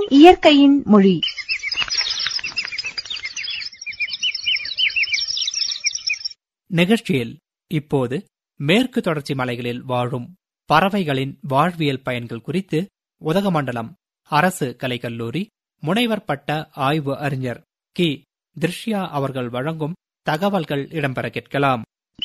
இயற்கையின் மொழி நிகழ்ச்சியில் இப்போது மேற்கு தொடர்ச்சி மலைகளில் வாழும் பறவைகளின் வாழ்வியல் பயன்கள் குறித்து உதகமண்டலம் அரசு கலைக்கல்லூரி முனைவர் பட்ட ஆய்வு அறிஞர் கி திருஷ்யா அவர்கள் வழங்கும் தகவல்கள் இடம்பெற கேட்கலாம்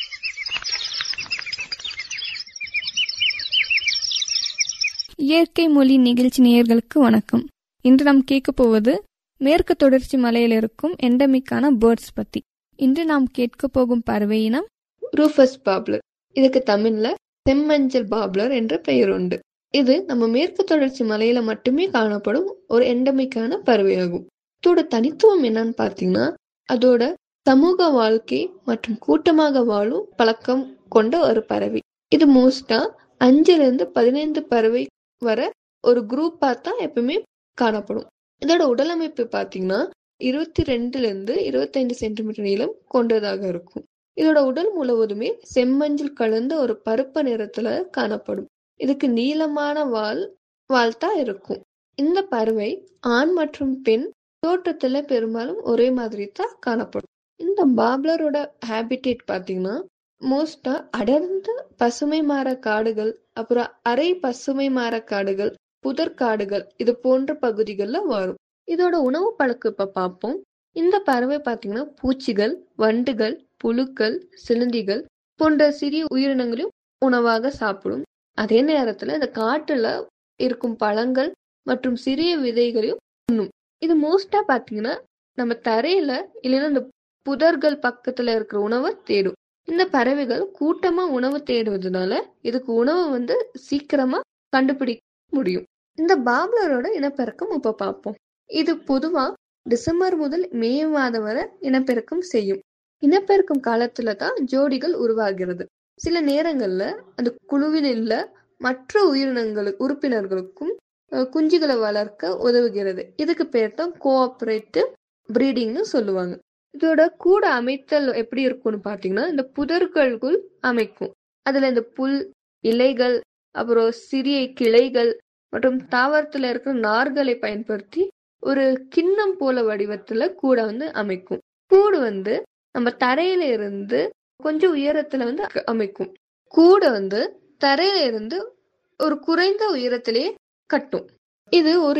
இயற்கை மொழி நிகழ்ச்சி நேயர்களுக்கு வணக்கம் இன்று நாம் கேட்க போவது மேற்கு தொடர்ச்சி மலையில் இருக்கும் எண்டமிக்கான பேர்ட்ஸ் பத்தி இன்று நாம் கேட்க போகும் பறவை இனம் ரூஃபஸ் பாப்லர் இதுக்கு தமிழ்ல செம்மஞ்சள் பாப்லர் என்ற பெயர் உண்டு இது நம்ம மேற்கு தொடர்ச்சி மலையில மட்டுமே காணப்படும் ஒரு எண்டமிக்கான பறவையாகும் இதோட தனித்துவம் என்னன்னு பாத்தீங்கன்னா அதோட சமூக வாழ்க்கை மற்றும் கூட்டமாக வாழும் பழக்கம் கொண்ட ஒரு பறவை இது மோஸ்டா அஞ்சுல இருந்து பதினைந்து பறவை வர ஒரு குரூப்பா தான் எப்பவுமே காணப்படும் இதோட உடலமைப்பு பாத்தீங்கன்னா இருபத்தி ரெண்டுல இருந்து இருபத்தைந்து சென்டிமீட்டர் நீளம் கொண்டதாக இருக்கும் இதோட உடல் முழுவதுமே செம்மஞ்சள் கலந்த ஒரு பருப்பு நிறத்துல காணப்படும் இதுக்கு நீளமான வால் வால் தான் இருக்கும் இந்த பறவை ஆண் மற்றும் பெண் தோற்றத்துல பெரும்பாலும் ஒரே மாதிரி தான் காணப்படும் இந்த பாப்லரோட ஹேபிடேட் பாத்தீங்கன்னா மோஸ்டா அடர்ந்த பசுமை மாற காடுகள் அப்புறம் அரை பசுமை மாற காடுகள் புதர் காடுகள் இது போன்ற பகுதிகள்ல வரும் இதோட உணவு பழக்கம் இப்ப பார்ப்போம் இந்த பறவை பாத்தீங்கன்னா பூச்சிகள் வண்டுகள் புழுக்கள் சிலந்திகள் போன்ற சிறிய உயிரினங்களையும் உணவாக சாப்பிடும் அதே நேரத்துல இந்த காட்டுல இருக்கும் பழங்கள் மற்றும் சிறிய விதைகளையும் உண்ணும் இது மோஸ்டா பாத்தீங்கன்னா நம்ம தரையில இல்லைன்னா இந்த புதர்கள் பக்கத்துல இருக்கிற உணவை தேடும் இந்த பறவைகள் கூட்டமா உணவு தேடுவதனால இதுக்கு உணவு வந்து சீக்கிரமா கண்டுபிடிக்க முடியும் இந்த பாப்லரோட இனப்பெருக்கம் இப்ப பார்ப்போம் இது பொதுவா டிசம்பர் முதல் மே மாதம் வரை இனப்பெருக்கம் செய்யும் இனப்பெருக்கம் காலத்துல தான் ஜோடிகள் உருவாகிறது சில நேரங்கள்ல அந்த குழுவில் உள்ள மற்ற உயிரினங்களுக்கு உறுப்பினர்களுக்கும் குஞ்சுகளை வளர்க்க உதவுகிறது இதுக்கு பேர் தான் கோஆபரேட்டிவ் பிரீடிங்னு சொல்லுவாங்க இதோட கூட அமைத்தல் எப்படி இருக்கும்னு பாத்தீங்கன்னா இந்த புதர்களுக்குள் அமைக்கும் அதுல இந்த புல் இலைகள் அப்புறம் சிறிய கிளைகள் மற்றும் தாவரத்துல இருக்கிற நார்களை பயன்படுத்தி ஒரு கிண்ணம் போல வடிவத்துல கூட வந்து அமைக்கும் கூடு வந்து நம்ம தரையில இருந்து கொஞ்சம் உயரத்துல வந்து அமைக்கும் கூட வந்து தரையில இருந்து ஒரு குறைந்த உயரத்திலேயே கட்டும் இது ஒரு